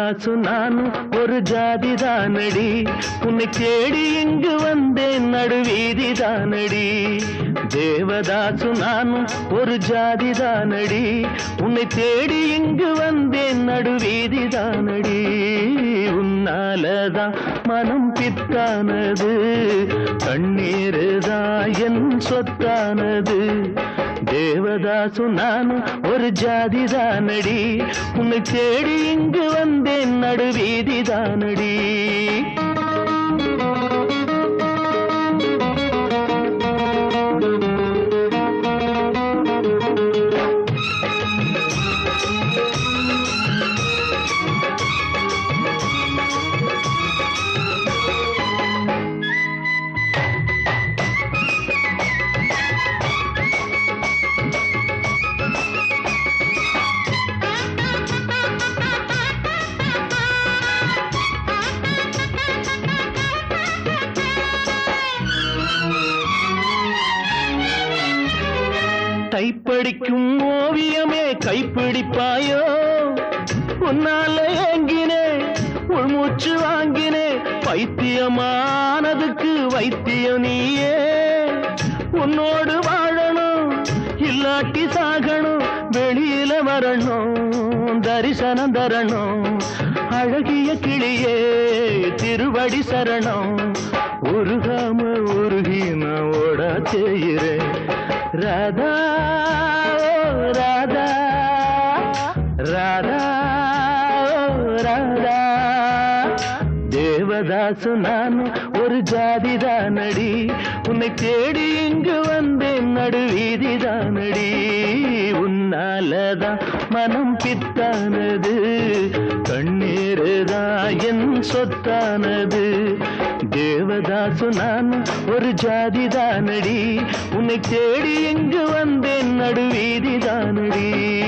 தேவதாசு நானும் ஒரு ஜாதி தானடி உன்னை தேடி இங்கு வந்தேன் நடுவீதி தானடி தேவதாசு நானும் ஒரு ஜாதி தானடி உன்னை தேடி இங்கு வந்தேன் நடுவீதி தானடி உன்னாலதான் மனம் பித்தானது கண்ணீருதான் என் சொத்தானது தேவதாசு நானும் ஒரு ஜாதி தானடி உன்னை தேடி இங்கு வந்தேன் நடுவீதி தானடி கைப்படிக்கும் ஓவியமே கைப்பிடிப்பாயோ உன்னால ஏங்கினே உள்மூச்சு வாங்கினே பைத்தியமானதுக்கு வைத்தியம் நீயே உன்னோடு வாழணும் இல்லாட்டி சாகணும் வெளியில வரணும் தரிசனம் தரணும் அழகிய கிளியே திருவடி சரணம் உருகாம உருகி நான் ஓட செய்கிறேன் ராதா ஓ ராதா ராதா ஓ ராதா தேவதாசு நான் ஒரு ஜாதி தானடி உன்னை தேடி இங்கு வந்தேன் நடுவீதி தானடி உன்னாலதான் மனம் பித்தானது கண்ணீருதான் என் சொத்தானது தேவதாசு நான் ஒரு ஜாதி தானடி உன்னை தேடி எங்கு வந்தேன் நடுவீதி தானடி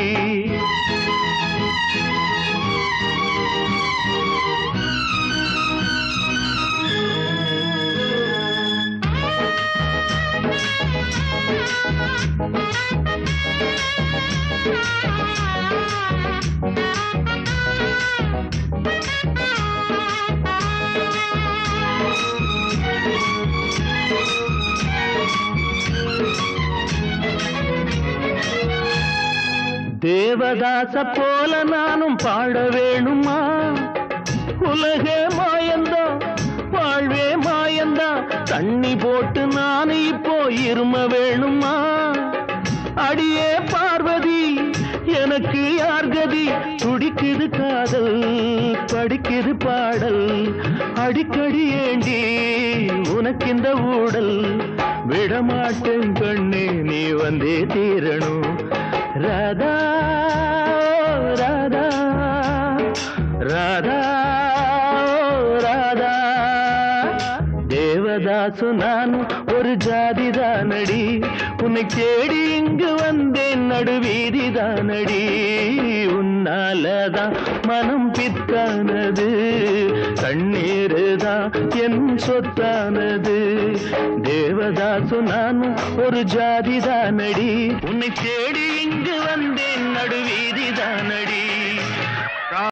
தேவதாச போல நானும் பாட வேணுமா உலகே மாயந்தா வாழ்வே மாயந்தா தண்ணி போட்டு நான் இப்போ இரும வேணுமா அடியே பார்வதி எனக்கு யார் கதி துடிக்குது காதல் படிக்குது பாடல் அடிக்கடி ஏண்டி உனக்கு இந்த ஊடல் விடமாட்டேன் கண்ணே நீ வந்தே தீரணும் ராதா ராதா ராதா ராதா தேவதாசு நான் ஒரு ஜாதி தானடி உன்னை தேடி இங்கு வந்தேன் நடுவீதி தானடி உன்னாலதான் மனம் பித்தானது கண்ணீருதான் என் சொத்தானது தேவதாசு நான் ஒரு ஜாதி தானடி உன்னை தேடி இங்கு வந்தேன்